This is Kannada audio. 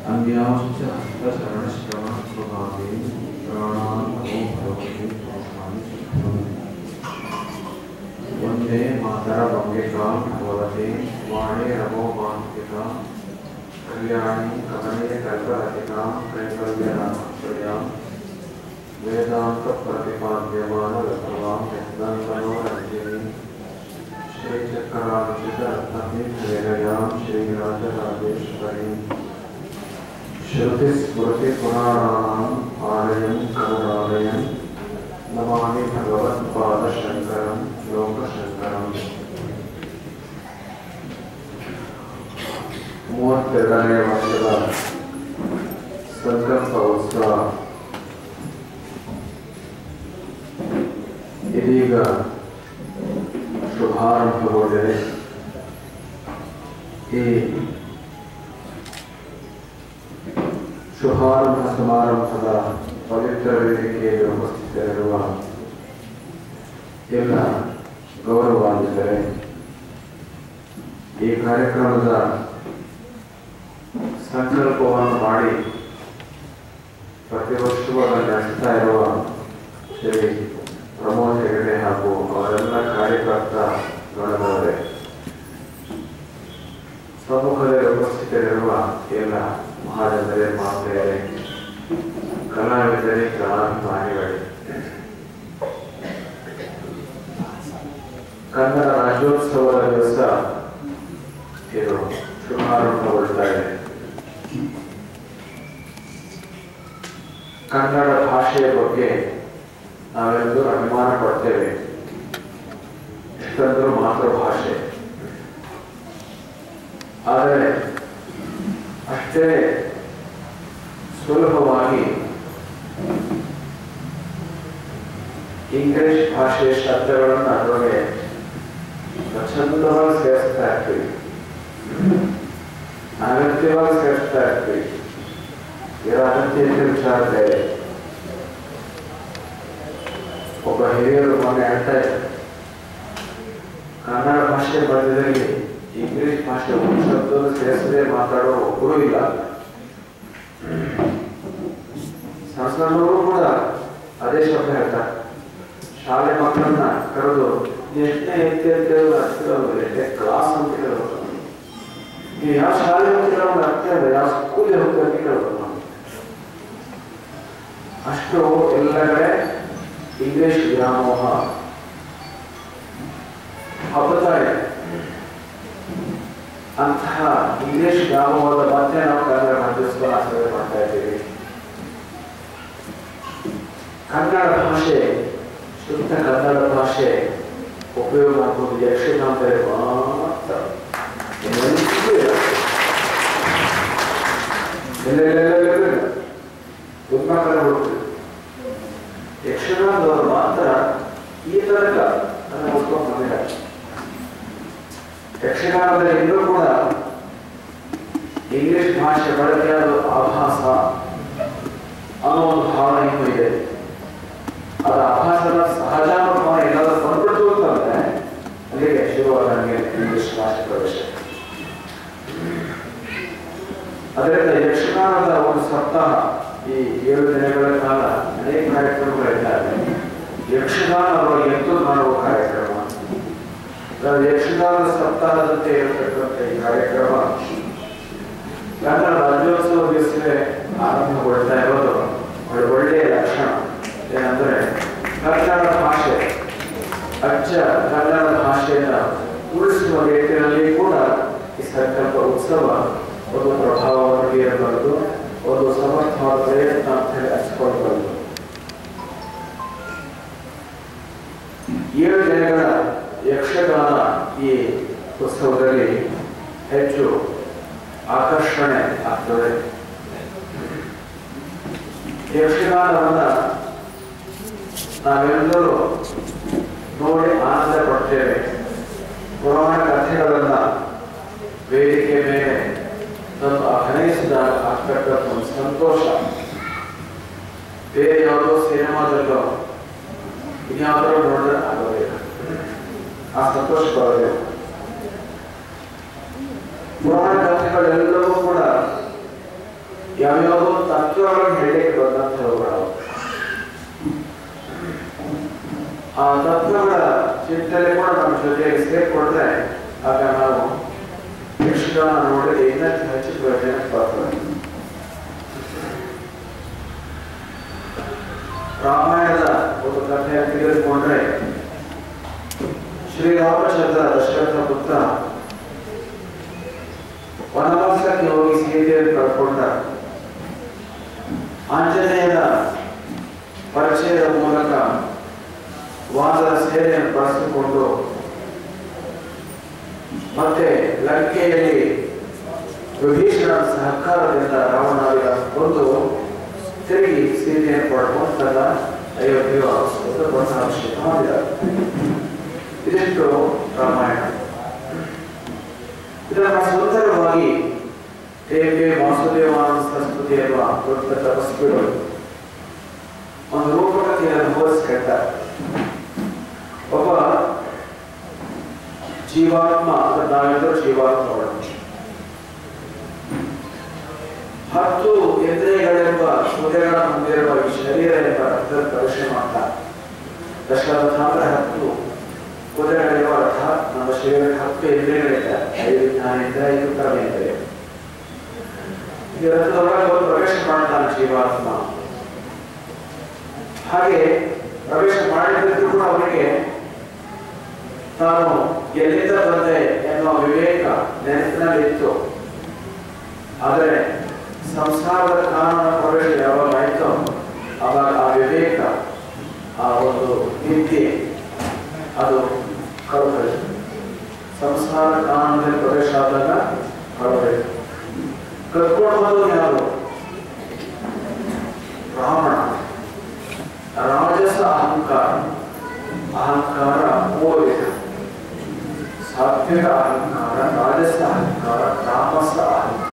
अन्याश्च हस्तचरणश्रवणस्वभावे प्राणान्नमो भगवते पुरुषाय वन्दे मातरमम्बिकां भगवते वाणे नमो मान्तिका कल्याणी कमनीय कल्परतिकां कैकल्यनाथप्रयां वेदान्तप्रतिपाद्यमानरत्नवां यत्नन्तनो रञ्जिनी श्रीचक्रार्चितरत्नतीर्थवेलयां श्रीराजराजेश्वरीं श्रुतिस्मृतिपुराणानाम् आलयं करुणालयं नमामि भगवत्पादशङ्करं लोकशङ्करम् ಮೂವತ್ತೆರಡನೇ ವರ್ಷದ ಸಂಕಲ್ಪ ಉತ್ಸವ ಇದೀಗ ಶುಭಾರಂಭಗೊಂಡಿದೆ ಈ ಶುಭಾರಂಭ ಸಮಾರಂಭದ ಪವಿತ್ರ ವೇದಿಕೆಯಲ್ಲಿ ಉಪಸ್ಥಿತರಿರುವ ಎಲ್ಲ ಗೌರವಾನ್ವಿತರೆ ಈ ಕಾರ್ಯಕ್ರಮದ ಸಂಕಲ್ಪವನ್ನು ಮಾಡಿ ಪ್ರತಿ ವರ್ಷವೂ ಅದನ್ನು ನಡೆಸ್ತಾ ಇರುವ ಶ್ರೀ ಪ್ರಮೋದ್ ಹೆಗಡೆ ಹಾಗೂ ಅವರೆಲ್ಲ ಕಾರ್ಯಕರ್ತ ಗಣದವರೇ ಸಮ್ಮುಖದಲ್ಲಿ ಉಪಸ್ಥಿತರಿರುವ ಎಲ್ಲ ಮಹಾಜನರೇ ಮಾತೆಯರೇ ಕಲಾವಿದರೇ ಕಲಾಭಿಮಾನಿಗಳೇ ಕನ್ನಡ ರಾಜ್ಯೋತ್ಸವದ ದಿವಸ ಇದು ಶುಭಾರಂಭಗೊಳ್ತಾ ಇದೆ ಕನ್ನಡ ಭಾಷೆಯ ಬಗ್ಗೆ ನಾವೆಲ್ಲರೂ ಅಭಿಮಾನ ಪಡ್ತೇವೆ ಎಷ್ಟಂದ್ರೂ ಮಾತೃಭಾಷೆ ಆದರೆ ಅಷ್ಟೇ ಸುಲಭವಾಗಿ ಇಂಗ್ಲಿಷ್ ಭಾಷೆಯ ಶಬ್ದಗಳನ್ನು ಅದರೊಳಗೆ ಸ್ವಚ್ಛಂದವಾಗಿ ಸೇರಿಸ್ತಾ ಇರ್ತೀವಿ ಅಗತ್ಯವಾಗಿ ಸೇರಿಸ್ತಾ ಇರ್ತೀವಿ ಇದರ ಅಗತ್ಯತೆ ವಿಚಾರ ಬೇರೆ ಒಬ್ಬ ಹಿರಿಯರು ಮೊನ್ನೆ ಹೇಳ್ತಾ ಇದ್ದಾರೆ ಕನ್ನಡ ಭಾಷೆ ಬಂದಿದಲ್ಲಿ ಇಂಗ್ಲಿಷ್ ಭಾಷೆ ಒಂದು ಶಬ್ದ ಸೇರಿಸದೆ ಮಾತಾಡೋ ಒಬ್ಬರು ಇಲ್ಲ ಸಣ್ಣ ಸಣ್ಣವರು ಕೂಡ ಅದೇ ಶಬ್ದ ಹೇಳ್ತಾರೆ ಶಾಲೆ ಮಕ್ಕಳನ್ನ ಕರೆದು ಎಷ್ಟನೇ ಎತ್ತಿ ಅಂತ ಹೇಳೋದು ಅರ್ಥಗಳು ಎಷ್ಟೇ ಕ್ಲಾಸ್ ಅಂತ ಕೇಳೋದು ನೀವು ಯಾವ ಶಾಲೆ ಹೋಗ್ತೀರ ಅಂತ ಅರ್ಥ ಇಲ್ಲ ಯಾವ ಸ್ಕೂಲಿಗೆ ಹೋಗ್ತೀರ ಅಂತ ಕೇಳೋದು ನಾವು ಅಷ್ಟು ಎಲ್ಲ ಕಡೆ ಇಂಗ್ಲಿಷ್ ವ್ಯಾಮೋಹ ಹಬ್ಬತಾ ಇದೆ ಅಂತಹ ಇಂಗ್ಲಿಷ್ ವ್ಯಾಮೋಹದ ಮಧ್ಯೆ ನಾವು ಕನ್ನಡ ರಾಜ್ಯೋತ್ಸವ ಆಚರಣೆ ಮಾಡ್ತಾ ಇದ್ದೀವಿ ಕನ್ನಡ ಭಾಷೆ ಶುದ್ಧ ಕನ್ನಡ ಭಾಷೆ ಉಪಯೋಗ ಮಾಡ್ಬೋದು ಯಕ್ಷಗಾನದಲ್ಲಿ ಮಾತ್ರ ಇನ್ನೆಲ್ಲೂ ಇಲ್ಲ. ಎಲ್ಲೆಲ್ಲೆಲ್ಲೆಲ್ಲೆಲ್ಲೂ ಇಲ್ಲ. ತುಂಬಾ ಕಡೆ ಹೋಗ್ತೀವಿ ಯಕ್ಷಗಾನದವರು ಮಾತ್ರ ಈ ತನಕ ನನ್ನ ಉತ್ಕೊಂಡು ಬಂದಿದ್ದಾರೆ ಯಕ್ಷಗಾನದಲ್ಲಿ ಇನ್ನೂ ಕೂಡ ಇಂಗ್ಲಿಷ್ ಭಾಷೆ ಬಳಕೆಯಾದ ಆಭಾಸ ಅನ್ನೋ ಒಂದು ಭಾವನೆ ಇನ್ನೂ ಇದೆ ಅದು ಆಭಾಸದ ಸಹಜಾನುಭವ ಏನಾದರೂ ಬಂದ್ಬಿಡ್ತು ಅಂತಂದ್ರೆ ಅಲ್ಲಿಗೆ ಶುರುವಾಗ ನನಗೆ ಇಂಗ್ಲಿಷ್ ಭಾಷೆ ಪ್ರವೇಶ ಅದರಿಂದ ಯಕ್ಷಗಾನದ ಒಂದು ಸಪ್ತಾಹ ಈ ಏಳು ದಿನಗಳ ಕಾಲ ಅನೇಕ ಕಾರ್ಯಕ್ರಮಗಳಿದ್ದಾವೆ ಯಕ್ಷಗಾನ ಅವರ ಎದ್ದು ಮಾಡುವ ಕಾರ್ಯಕ್ರಮ ಅದು ಯಕ್ಷಗಾನದ ಸಪ್ತಾಹದಂತೆ ಇರತಕ್ಕಂಥ ಈ ಕಾರ್ಯಕ್ರಮ ಕನ್ನಡ ರಾಜ್ಯೋತ್ಸವ ದಿವಸವೇ ಆರಂಭಗೊಳ್ತಾ ಇರೋದು ಒಂದು ಒಳ್ಳೆಯ ಲಕ್ಷಣ ಏನಂದ್ರೆ ಕನ್ನಡ ಭಾಷೆ ಅಚ್ಚ ಕನ್ನಡ ಭಾಷೆಯನ್ನು ಉಳಿಸುವ ನಿಟ್ಟಿನಲ್ಲಿ ಕೂಡ ಈ ಸಂಕಲ್ಪ ಉತ್ಸವ ಒಂದು ಪ್ರಭಾವವನ್ನು ಬೀರಬಾರದು ಒಂದು ಸಮರ್ಥವಾದ ಪ್ರಯತ್ನ ಅಂತ ಹೇಳಿ ಹಚ್ಕೊಳ್ಬಾರದು ಏಳು ದಿನಗಳ ಯಕ್ಷಗಾನ ಈ ಉತ್ಸವದಲ್ಲಿ ಹೆಚ್ಚು ಆಕರ್ಷಣೆ ಆಗ್ತದೆ ಯಕ್ಷಗಾನವನ್ನ ನಾವೆಲ್ಲರೂ ನೋಡಿ ಆನಂದ ಪಡ್ತೇವೆ ಪುರಾಣ ಕಥೆಗಳನ್ನ ವೇದಿಕೆ ಮೇಲೆ ತಂದು ಅಭಿನಯಿಸಿದಾಗ ಆಗ್ತಕ್ಕಂಥ ಒಂದು ಸಂತೋಷ ಬೇರೆ ಯಾವುದೋ ಸಿನಿಮಾದಲ್ಲೋ ಇನ್ಯಾವುದೋ ನೋಡಿದ್ರೆ ಆಗೋದಿಲ್ಲ ಆ ಸಂತೋಷ ಬರೋದಿಲ್ಲ ಪುರಾಣ ಕಥೆಗಳೆಲ್ಲವೂ ಕೂಡ ಯಾವ್ಯಾವುದೋ ತತ್ವಗಳನ್ನು ಹೇಳಲಿಕ್ಕೆ ಬಂದಂಥವುಗಳು ಆ ತತ್ವಗಳ ಚಿಂತನೆ ಕೂಡ ನಮ್ಮ ಜೊತೆಗೆ ಸೇರ್ಕೊಂಡ್ರೆ ಆಗ ನಾವು ಯಕ್ಷಗಾನ ನೋಡಿದ್ರೆ ಇನ್ನಷ್ಟು ಹೆಚ್ಚು ಪ್ರಯೋಜನ ಬರ್ತದೆ ರಾಮಾಯಣದ ಒಂದು ಕಥೆಯನ್ನು ತೆಗೆದುಕೊಂಡ್ರೆ ಶ್ರೀರಾಮಚಂದ್ರ ದಶರಥ ಪುತ್ರ ವನವಾಸಕ್ಕೆ ಹೋಗಿ ಸೀತೆಯನ್ನು ಕಳ್ಕೊಂಡ ಆಂಜನೇಯನ ಪರಿಚಯದ ಮೂಲಕ ವಾನರ ಸೇನೆಯನ್ನು ಬಳಸಿಕೊಂಡು ಮತ್ತೆ ಲಂಕೆಯಲ್ಲಿ ವಿಭೀಷಣ ಸಹಕಾರದಿಂದ ರಾವಣಾವಿದ ಕೊಂದು ತಿರುಗಿ ಸೀತೆಯನ್ನು ಪಡ್ಕೊಂಡು ತನ್ನ ಅಯೋಧ್ಯೆ ವಾಸಿಸುವುದು ಅವಶ್ಯಕ ಮಾಡಿದ್ದಾರೆ ಇದಿಷ್ಟು ರಾಮಾಯಣ ಇದನ್ನ ಸುಂದರವಾಗಿ ದೇವಿಗೆ ವಾಸುದೇವಾನಂದ ಸಂಸ್ಕೃತಿ ಎನ್ನುವ ದೊಡ್ಡ ತಪಸ್ವಿಗಳು ಒಂದು ರೂಪಕತೆಯನ್ನು ಹೋಲಿಸಿಕೊಳ್ತಾರೆ ಒಬ್ಬ ಜೀವಾತ್ಮ ಅಂದ್ರೆ ನಾವೆಲ್ಲರೂ ಜೀವಾತ್ಮಗಳು ಹತ್ತು ಇಂದ್ರಿಯಗಳೆಂಬ ಕುದುರೆಗಳ ಹೊಂದಿರುವ ಈ ಶರೀರ ಎಂಬ ರಥದ ಪ್ರವೇಶ ಮಾಡ್ತಾರೆ ದಶರಥ ಅಂದ್ರೆ ಹತ್ತು ಕುದುರೆಗಳಿರುವ ರಥ ನಮ್ಮ ಶರೀರಕ್ಕೆ ಹತ್ತು ಇಂದ್ರಿಯಗಳಿದೆ ಐದು ಜ್ಞಾನೇಂದ್ರ ಐದು ಕರ್ಮೇಂದ್ರಿಯ ಈ ರಥದೊಳಗೆ ಒಂದು ಪ್ರವೇಶ ಮಾಡ್ತಾನೆ ಜೀವಾತ್ಮ ಹಾಗೆ ಪ್ರವೇಶ ಮಾಡಿದ್ರು ಕೂಡ ಅವನಿಗೆ ತಾನು ಎಲ್ಲಿಂದ ಬಂದೆ ಎನ್ನುವ ವಿವೇಕ ನೆನಪಿನಲ್ಲಿತ್ತು ಆದರೆ ಸಂಸಾರದ ಕಾನೂನ ಪ್ರವೇಶ ಯಾವಾಗ ಆಯಿತೋ ಅವಾಗ ಆ ವಿವೇಕ ಆ ಒಂದು ನಿತ್ಯ ಅದು ಕಳ್ಕೊಳ್ತು ಸಂಸಾರ ಕಾನೂನಲ್ಲಿ ಪ್ರವೇಶ ಆದಾಗ ಕಳ್ಕೊಳ್ತು ಕರ್ಕೊಂಡು ಬಂದು ಯಾರು ರಾವಣ ರಾಜಸ ಅಹಂಕಾರ ಅಹಂಕಾರ ಮೂರು ಸಾತ್ವಿಕ ಅಹಂಕಾರ ರಾಜಸ ಅಹಂಕಾರ ತಾಮಸ ಅಹಂಕಾರ